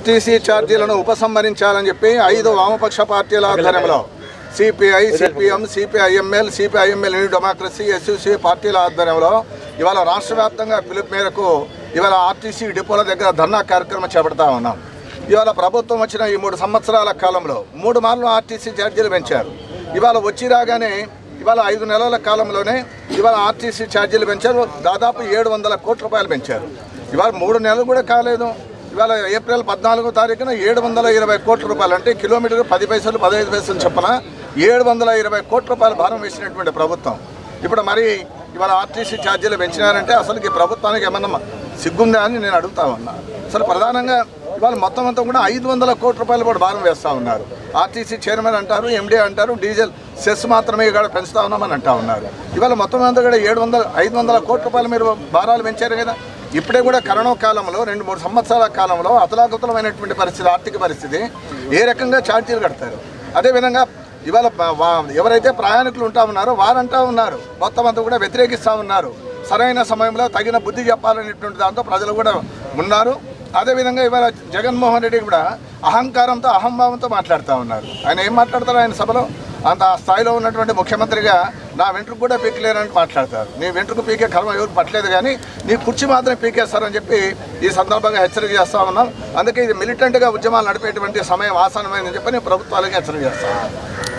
RTC ఛార్జీలను ఉపసంహరించాలని చెప్పి ఐదు వామపక్ష పార్టీల ఆధ్వర్యంలో CPI CPM CPIML CPIML new democracy SUC పార్టీల ఆధ్వర్యంలో ఇవాళ రాష్ట్ర వ్యాప్తంగా పిలుపు మేరకు ఇవాళ ఆర్టీసీ డిపోల దగ్గర ధర్నా కార్యక్రమం చేపడతా ఉన్నాం ఇవాళ ప్రభుత్వం వచ్చిన ఈ మూడు సంవత్సరాల కాలంలో మూడు మార్లు ఆర్టీసీ ఛార్జీలు పెంచారు ఇవాళ వచ్చి రాగానే ఇవాళ ఐదు నెలల కాలంలోనే ఇవాళ ఆర్టీసీ ఛార్జీలు పెంచారు దాదాపు ఏడు వందల కోట్ల రూపాయలు పెంచారు ఇవాళ మూడు నెలలు కూడా కాలేదు ఇవాళ ఏప్రిల్ పద్నాలుగో తారీఖున ఏడు వందల ఇరవై కోట్ల రూపాయలు అంటే కిలోమీటర్ పది పైసలు పదహైదు పైసలు చెప్పన ఏడు వందల ఇరవై కోట్ల రూపాయలు భారం వేసినటువంటి ప్రభుత్వం ఇప్పుడు మరి ఇవాళ ఆర్టీసీ ఛార్జీలు పెంచినారంటే అసలు ఈ ప్రభుత్వానికి ఏమన్నా సిగ్గుందా అని నేను అడుగుతా ఉన్నా అసలు ప్రధానంగా ఇవాళ మొత్తం అంతా కూడా ఐదు వందల కోట్ల రూపాయలు కూడా భారం వేస్తూ ఉన్నారు ఆర్టీసీ చైర్మన్ అంటారు ఎండీ అంటారు డీజిల్ సెస్ మాత్రమే కూడా పెంచుతా ఉన్నామని అంటా ఉన్నారు ఇవాళ మొత్తం అంతా కూడా ఏడు వందల ఐదు వందల కోట్ల రూపాయలు మీరు భారాలు పెంచారు కదా ఇప్పుడే కూడా కరోనా కాలంలో రెండు మూడు సంవత్సరాల కాలంలో అతలాకుతలమైనటువంటి పరిస్థితి ఆర్థిక పరిస్థితి ఏ రకంగా ఛార్జీలు కడతారు అదేవిధంగా ఇవాళ బ- వా- ఎవరైతే ప్రయాణికులు ఉంటా ఉన్నారో వారంటా ఉన్నారు మొత్తం అంతా కూడా వ్యతిరేకిస్తూ ఉన్నారు సరైన సమయంలో తగిన బుద్ధి చెప్పాలనేటువంటి దాంతో ప్రజలు కూడా ఉన్నారు అదేవిధంగా ఇవాళ జగన్మోహన్ రెడ్డి కూడా అహంకారంతో అహంభావంతో మాట్లాడుతూ ఉన్నారు ఆయన ఏం మాట్లాడతారు ఆయన సభలో అంత ఆ స్థాయిలో ఉన్నటువంటి ముఖ్యమంత్రిగా నా వెంట్రుకు కూడా పీకలేరని మాట్లాడతారు నీ వెంట్రుకు పీకే కర్మ ఎవరు పట్టలేదు కానీ నీ కుర్చీ మాత్రం పీకేస్తారని చెప్పి ఈ సందర్భంగా హెచ్చరిక చేస్తా ఉన్నాం అందుకే ఇది మిలిటెంట్గా ఉద్యమాలు నడిపేటువంటి సమయం ఆసనమైందని చెప్పి నేను ప్రభుత్వాలకి హెచ్చరిక చేస్తాను